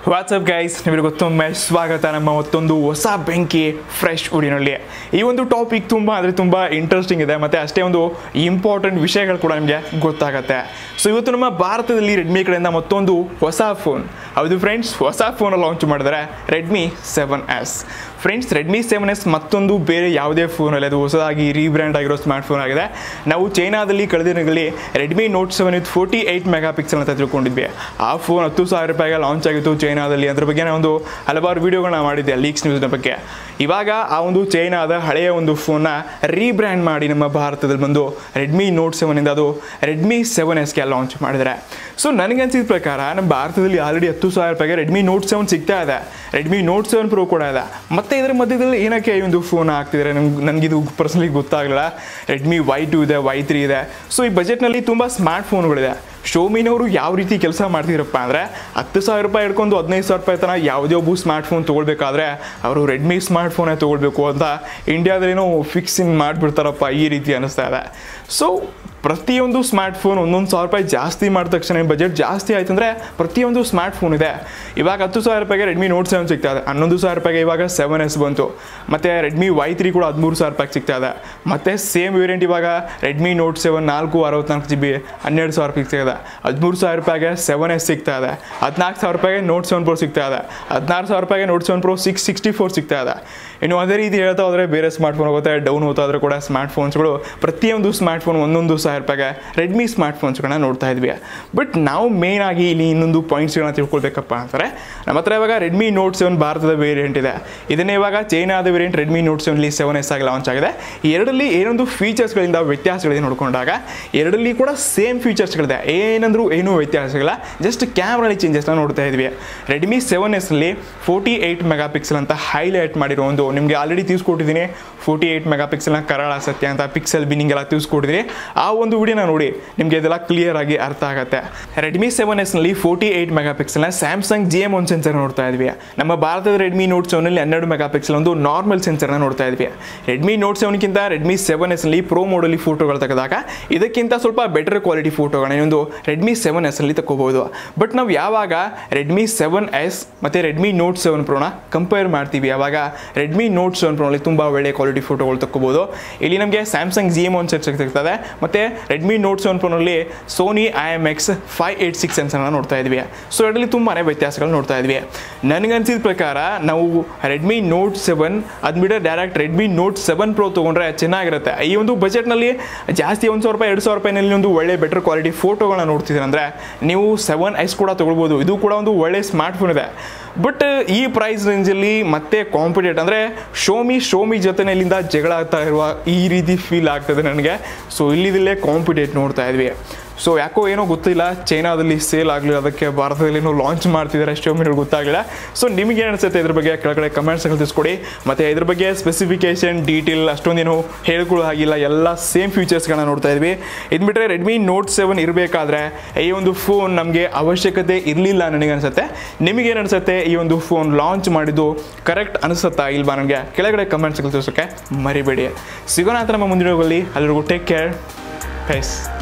WhatsApp guys ನಿಮಗೆ ಗೊತ್ತೊಮ್ಮೆ ಸ್ವಾಗತ ನಮ್ಮ ಮತ್ತೊಂದು ಹೊಸ ಬೆಂಕಿ ಫ್ರೆಶ್ ಉಡಿನಲ್ಲಿ ಈ ಒಂದು ಟಾಪಿಕ್ ತುಂಬ ಅಂದರೆ ತುಂಬ ಇಂಟ್ರೆಸ್ಟಿಂಗ್ ಇದೆ ಮತ್ತು ಅಷ್ಟೇ ಒಂದು ಇಂಪಾರ್ಟೆಂಟ್ ವಿಷಯಗಳು ಕೂಡ ನಿಮಗೆ ಗೊತ್ತಾಗತ್ತೆ ಸೊ ಇವತ್ತು ನಮ್ಮ ಭಾರತದಲ್ಲಿ ರೆಡ್ಮಿ ಕಡೆಯಿಂದ ಮತ್ತೊಂದು ಹೊಸ ಫೋನ್ ಹೌದು ಫ್ರೆಂಡ್ಸ್ ಹೊಸ ಫೋನ್ ಲಾಂಚ್ ಮಾಡಿದರೆ Redmi seven S friends Redmi seven S ಮತ್ತೊಂದು ಬೇರೆ ಯಾವುದೇ ಫೋನಲ್ಲಿ ಅದು ಹೊಸದಾಗಿ ರೀಬ್ರ್ಯಾಂಡ್ ಆಗಿರೋ ಸ್ಮಾರ್ಟ್ ಫೋನ್ ಆಗಿದೆ ನಾವು ಚೈನಾದಲ್ಲಿ ಕಳೆದ ದಿನಗಳಲ್ಲಿ Redmi Note seven with forty eight mega pixel ಅಂತ ತಿಳ್ಕೊಂಡಿದ್ವಿ ಆ ಫೋನ್ ಹತ್ತು ಸಾವಿರ ರೂಪಾಯಿಗೆ ಲಾಂಚ್ ಆಗಿತ್ತು ಚೈನಾದಲ್ಲಿ ಅದ್ರ ಬಗ್ಗೆ ನಾನು ಒಂದು ಹಲವಾರು ವೀಡಿಯೋಗಳನ್ನ ಮಾಡಿದ್ದೆ ಲೀಕ್ಸ್ ನ್ಯೂಸ್ನ ಬಗ್ಗೆ ಇವಾಗ ಆ ಒಂದು ಚೈನಾದ ಹಳೆಯ ಒಂದು ಫೋನ್ನ ರೀಬ್ರ್ಯಾಂಡ್ ಮಾಡಿ ನಮ್ಮ ಭಾರತದಲ್ಲಿ ಬಂದು ರೆಡ್ಮಿ ನೋಟ್ ಸೆವೆನಿಂದ ಅದು ರೆಡ್ಮಿ ಸೆವೆನ್ ಎಸ್ಗೆ ಲಾಂಚ್ ಮಾಡಿದ್ದಾರೆ ಸೊ ನನಗನ್ಸಿದ ಪ್ರಕಾರ ನಮ್ಮ ಭಾರತದಲ್ಲಿ ಆಲ್ರೆಡಿ ಹತ್ತು ಸಾವಿರ ರೂಪಾಯಿಗೆ ರೆಡ್ಮಿ ನೋಟ್ ಸೆವೆನ್ ಸಿಗ್ತಾ ಇದೆ ರೆಡ್ಮಿ ನೋಟ್ ಸೆವೆನ್ ಪ್ರೋ ಕೂಡ ಇದೆ ಮತ್ತೆ ಇದರ ಮಧ್ಯದಲ್ಲಿ ಏನಕ್ಕೆ ಈ ಒಂದು ಫೋನ್ ಹಾಕ್ತಿದ್ದಾರೆ ನಂಗೆ ನನಗಿದು ಪರ್ಸನಲಿ ಗೊತ್ತಾಗಲಿಲ್ಲ ರೆಡ್ಮಿ ವೈ ಟು ಇದೆ ವೈ ತ್ರೀ ಇದೆ ಸೊ ಈ ಬಜೆಟ್ನಲ್ಲಿ ತುಂಬ ಸ್ಮಾರ್ಟ್ ಫೋನ್ಗಳಿದೆ ಶೋಮಿನವರು ಯಾವ ರೀತಿ ಕೆಲಸ ಮಾಡ್ತಿದ್ರಪ್ಪ ಅಂದರೆ ಹತ್ತು ಸಾವಿರ ರೂಪಾಯಿ ಹಿಡ್ಕೊಂಡು ಹದಿನೈದು ಸಾವಿರ ರೂಪಾಯಿ ತನಕ ಯಾವುದೇ ಒಬ್ಬ ಸ್ಮಾರ್ಟ್ ಫೋನ್ ತೊಗೊಳ್ಬೇಕಾದ್ರೆ ಅವರು ರೆಡ್ಮಿ ಸ್ಮಾರ್ಟ್ ಫೋನೇ ತೊಗೊಳ್ಬೇಕು ಅಂತ ಇಂಡಿಯಾದಲ್ಲೇನೋ ಫಿಕ್ಸಿಂಗ್ ಮಾಡಿಬಿಡ್ತಾರಪ್ಪ ಈ ರೀತಿ ಅನ್ನಿಸ್ತಾ ಇದೆ ಸೊ ಪ್ರತಿಯೊಂದು ಸ್ಮಾರ್ಟ್ ಫೋನ್ ಒಂದೊಂದು ಸಾವಿರ ರೂಪಾಯಿ ಜಾಸ್ತಿ ಮಾಡಿದ ತಕ್ಷಣ ಬಜೆಟ್ ಜಾಸ್ತಿ ಆಯ್ತು ಅಂದರೆ ಪ್ರತಿಯೊಂದು ಸ್ಮಾರ್ಟ್ ಫೋನ್ ಇದೆ ಇವಾಗ ಹತ್ತು ಸಾವಿರ ರೂಪಾಯಿಗೆ ರೆಡ್ಮಿ ನೋಟ್ ಸೆವೆನ್ ಸಿಗ್ತಾ ಇದೆ ಹನ್ನೊಂದು ಸಾವಿರ ರೂಪಾಯಿಗೆ ಇವಾಗ ಸೆವೆನ್ ಎಸ್ ಬಂತು ಮತ್ತು ರೆಡ್ಮಿ ವೈ ತ್ರೀ ಕೂಡ ಹದಿಮೂರು ಸಾವಿರ ರೂಪಾಯಿಗೆ ಸಿಗ್ತಾ ಇದೆ ಮತ್ತು ಸೇಮ್ ವೇರಿಯಂಟ್ ಇವಾಗ ರೆಡ್ಮಿ ನೋಟ್ ಸೆವೆನ್ ನಾಲ್ಕು ಅರವತ್ನಾಲ್ಕು ಜಿ ಬಿ ಹನ್ನೆರಡು ಸಾವಿರ ರೂಪಾಯಿಗೆ ಸಿಗ್ತಾ ಇದೆ ಹದಿಮೂರು ಸಾವಿರ ರೂಪಾಯಿಗೆ ಸೆವೆನ್ ಎಸ್ ಸಿಗ್ತಾ ಇದೆ ಹದಿನಾಲ್ಕು ಸಾವಿರ ರೂಪಾಯಿಗೆ ನೋಟ್ ಸೆವೆನ್ ಪ್ರೋ ಸಿಗ್ತಾ ಇದೆ ಹದಿನಾರು ಸಾವಿರ ರೂಪಾಯಿಗೆ Note seven Pro six sixty four ಸಿಗ್ತಾ ಇದೆ ಇನ್ನು ಅದೇ ರೀತಿ ಹೇಳ್ತಾ ಹೋದರೆ ಬೇರೆ ಸ್ಮಾರ್ಟ್ ಫೋನ್ ಹೋಗುತ್ತೆ ಡೌನ್ ಹೋಗ್ತಾ ಇದ್ರೆ ಕೂಡ ಸ್ಮಾರ್ಟ್ ಫೋನ್ಸ್ಗಳು ಪ್ರತಿಯೊಂದು ಸ್ಮಾರ್ಟ್ ಫೋನ್ ಒಂದೊಂದು ಸಾವಿರ ರೂಪಾಯಿಗೆ ರೆಡ್ಮಿ ಸ್ಮಾರ್ಟ್ ಫೋನ್ಸ್ಗಳನ್ನ ನೋಡ್ತಾ ಇದ್ವಿ ಬಟ್ ನಾವು ಮೇನ್ ಆಗಿ ಇಲ್ಲಿ ಇನ್ನೊಂದು ಪಾಯಿಂಟ್ಸ್ಗಳನ್ನ ತಿಳ್ಕೊಳ್ಬೇಕಪ್ಪ ಅಂತಾರೆ ನಮ್ಮ ಹತ್ರ ಇವಾಗ ರೆಡ್ಮಿ ನೋಟ್ ಸೆವೆನ್ ಭಾರತದ ವೇರಿಯಂಟ್ ಇದೆ ಇದನ್ನೇ ಇವಾಗ ಚೈನಾದ ವೇರಿಯಂಟ್ ರೆಡ್ಮಿ ನೋಟ್ ಸೆವೆನ್ಲಿ ಸೆವೆನ್ ಎಸ್ ಆಗಿ ಲಾಂಚ್ ಆಗಿದೆ ಈ ಎರಡರಲ್ಲಿ ಏನೊಂದು ಫೀಚರ್ಸ್ಗಳಿಂದ ವ್ಯತ್ಯಾಸಗಳಿದೆ ನೋಡ್ಕೊಂಡಾಗ ಎರಡರಲ್ಲಿ ಕೂಡ ಸೇಮ್ ಫೀಚರ್ಸ್ಗಳಿದೆ ಏನಂದ್ರೂ ಏನೂ ವ್ಯತ್ಯಾಸಗಳಿಲ್ಲ ಜಸ್ಟ್ ಕ್ಯಾಮ್ರಲ್ಲಿ ಚೇಂಜಸ್ನ ನೋಡ್ತಾ ಇದ್ವಿ ರೆಡ್ಮಿ ಸೆವೆನ್ ಎಸ್ನಲ್ಲಿ ಫೋರ್ಟಿ ಏಯ್ಟ್ ಮೆಗಾ ಪಿಕ್ಸೆಲ್ ಅಂತ ಹೈಲೈಟ್ ಮಾಡಿರೋ ಒಂದು ನಿಮಗೆ ಆಲ್ರೆಡಿ ತಿಳಿಸ್ಕೊಟ್ಟಿದ್ದೀನಿ ಫೋರ್ಟಿ ಏಯ್ಟ್ ಮೆಗಾ ಪಿಕ್ಸೆಲ್ನ ಕರಾಳ ಸತ್ಯ ಅಂತ ಪಿಕ್ಸೆಲ್ ಬಿನ್ನಿಂಗ್ ಎಲ್ಲ ತಿಳಿಸ್ಕೊಟ್ಟಿದ್ದೀನಿ ಆ ಒಂದು ವಿಡಿಯೋನ ನೋಡಿ ನಿಮಗೆ ಇದೆಲ್ಲ ಕ್ಲಿಯರ್ ಆಗಿ ಅರ್ಥ ಆಗುತ್ತೆ ರೆಡ್ಮಿ ಸೆವೆನ್ ಎಸ್ನಲ್ಲಿ ಫೋರ್ಟಿ ಏಯ್ಟ್ ಮೆಗಾ ಪಿಕ್ಸೆಲ್ನ ಸ್ಯಾಮ್ಸಂಗ್ ಜಿ ಎಮ್ ಒಂದು ಸೆನ್ಸರ್ ನೋಡ್ತಾ ಇದ್ವಿ ನಮ್ಮ ಭಾರತದ ರೆಡ್ಮಿ ನೋಟ್ ಸೆವೆನಲ್ಲಿ ಹನ್ನೆರಡು ಮೆಗಾ ಪಿಕ್ಸೆಲ್ ಒಂದು ನಾರ್ಮಲ್ ಸೆನ್ಸರ್ನ ನೋಡ್ತಾ ಇದ್ವಿ ರೆಡ್ಮಿ ನೋಟ್ ಸೆವೆನ್ಗಿಂತ ರೆಡ್ಮಿ ಸೆವೆನ್ ಎಸ್ನಲ್ಲಿ ಪ್ರೋ ಮೋಡಲ್ಲಿ ಫೋಟೋಗಳು ತೆಗೆದಾಗ ಇದಕ್ಕಿಂತ ಸ್ವಲ್ಪ ಬೆಟರ್ ಕ್ವಾಲಿಟಿ ಫೋಟೋಗಳನ್ನ ಒಂದು ರೆಡ್ಮಿ ಸೆವೆನ್ ಎಸ್ನಲ್ಲಿ ತಗೋಬಹುದು ಬಟ್ ನಾವು ಯಾವಾಗ ರೆಡ್ಮಿ ಸೆವೆನ್ ಎಸ್ ಮತ್ತು ರೆಡ್ಮಿ ನೋಟ್ ಸೆವೆನ್ ಪ್ರೋನ ಕಂಪೇರ್ ಮಾಡ್ತೀವಿ ಆವಾಗ ರೆಡ್ಮಿ ನೋಟ್ ಸೆವೆನ್ ಪ್ರೋನಲ್ಲಿ ತುಂಬ ಒಳ್ಳೆ ಕ್ವಾಲಿಟಿ ಫೋಟೋಗಳು ತಗೋಬೋದು ಇಲ್ಲಿ ನಮಗೆ ಸ್ಯಾಮ್ಸಂಗ್ ಜಿ ಎಮ್ ಒಂದು ಸೆಟ್ ಸಿಗ್ತದೆ ಮತ್ತು ರೆಡ್ಮಿ ನೋಟ್ ಸೆವೆನ್ ಪ್ರೋನಲ್ಲಿ Sony I M X five eight six ಸೆನ್ಸರ್ನ ನೋಡ್ತಾ ಇದ್ವಿ ಸೊ ಎರಡರಲ್ಲಿ ತುಂಬಾ ವ್ಯತ್ಯಾಸಗಳು ನೋಡ್ತಾ ಇದ್ವಿ ನನಗನ್ಸಿದ ಪ್ರಕಾರ ನಾವು ರೆಡ್ಮಿ ನೋಟ್ ಸೆವೆನ್ ಅದ್ಬಿಟ್ರೆ direct Redmi Note seven Pro ತೊಗೊಂಡ್ರೆ ಚೆನ್ನಾಗಿರುತ್ತೆ ಈ ಒಂದು ಬಜೆಟ್ನಲ್ಲಿ ಜಾಸ್ತಿ ಒಂದು ಸಾವಿರ ರೂಪಾಯಿ ಎರಡು ಸಾವಿರ ರೂಪಾಯಿನಲ್ಲಿ ಒಂದು ಒಳ್ಳೆ ಬೆಟರ್ ಕ್ವಾಲಿಟಿ ಫೋಟೋಗಳನ್ನ ನೋಡ್ತಿದ್ರೆ ಅಂದರೆ ನೀವು ಸೆವೆನ್ ಎಸ್ ಕೂಡ ತೊಗೊಳ್ಬೋದು ಇದು ಕೂಡ ಒಂದು ಒಳ್ಳೆ ಸ್ಮಾರ್ಟ್ ಫೋನ್ ಇದೆ ಬಟ್ ಈ ಪ್ರೈಸ್ ರೇಂಜಲ್ಲಿ ಮತ್ತೆ ಕಾಂಪಿಟೇಟ್ ಅಂದರೆ ಶೋಮಿ ಶೋಮಿ ಜೊತೆನಲ್ಲಿಂದ ಜಗಳ ಆಗ್ತಾ ಇರುವ ಈ ರೀತಿ ಫೀಲ್ ಆಗ್ತದೆ ನನಗೆ ಸೊ ಇಲ್ಲಿದಲ್ಲೇ ಕಾಂಪಿಟೇಟ್ ನೋಡ್ತಾ ಇದ್ವಿ ಸೊ ಯಾಕೋ ಏನೋ ಗೊತ್ತಿಲ್ಲ ಚೈನಾದಲ್ಲಿ ಸೇಲ್ ಆಗಲಿಲ್ಲ ಅದಕ್ಕೆ ಭಾರತದಲ್ಲಿ ಏನೋ ಲಾಂಚ್ ಮಾಡ್ತಿದ್ದಾರೆ ಶೋಮಿಗಳು ಗೊತ್ತಾಗಲಿಲ್ಲ ಸೊ ನಿಮಗೆ ಅನಿಸುತ್ತೆ ಇದ್ರ ಬಗ್ಗೆ ಕೆಳಗಡೆ ಕಮೆಂಟ್ಸ್ಗಳು ತಿಳಿಸ್ಕೊಡಿ ಮತ್ತು ಇದ್ರ ಬಗ್ಗೆ ಸ್ಪೆಸಿಫಿಕೇಶನ್ ಡೀಟೇಲ್ ಅಷ್ಟೊಂದೇನು ಹೇಳ್ಕೊಳ್ಳೋ ಹಾಗಿಲ್ಲ ಎಲ್ಲ ಸೇಮ್ ಫೀಚರ್ಸ್ಗಳನ್ನ ನೋಡ್ತಾ ಇದ್ವಿ ಇದ್ಬಿಟ್ರೆ ರೆಡ್ಮಿ ನೋಟ್ ಸೆವೆನ್ ಇರಬೇಕಾದ್ರೆ ಈ ಒಂದು ಫೋನ್ ನಮಗೆ ಅವಶ್ಯಕತೆ ಇರಲಿಲ್ಲ ನನಗೆ ಅನಿಸುತ್ತೆ ನಿಮಗೇನು ಅನಿಸುತ್ತೆ ಈ ಒಂದು ಫೋನ್ ಲಾಂಚ್ ಮಾಡಿದ್ದು ಕರೆಕ್ಟ್ ಅನಿಸುತ್ತಾ ಇಲ್ವಾ ನನಗೆ ಕೆಳಗಡೆ ಕಮೆಂಟ್ಸ್ಗಳು ತಿಳಿಸೋಕ್ಕೆ ಮರಿಬೇಡಿ ಸಿಗೋಣ ಅಂತ ನಮ್ಮ ಮುಂದಿನ ಹೋಗಲಿ ಅಲ್ಲಿಗೂ ಟೇಕ್ ಕೇರ್ ಪೈಸ್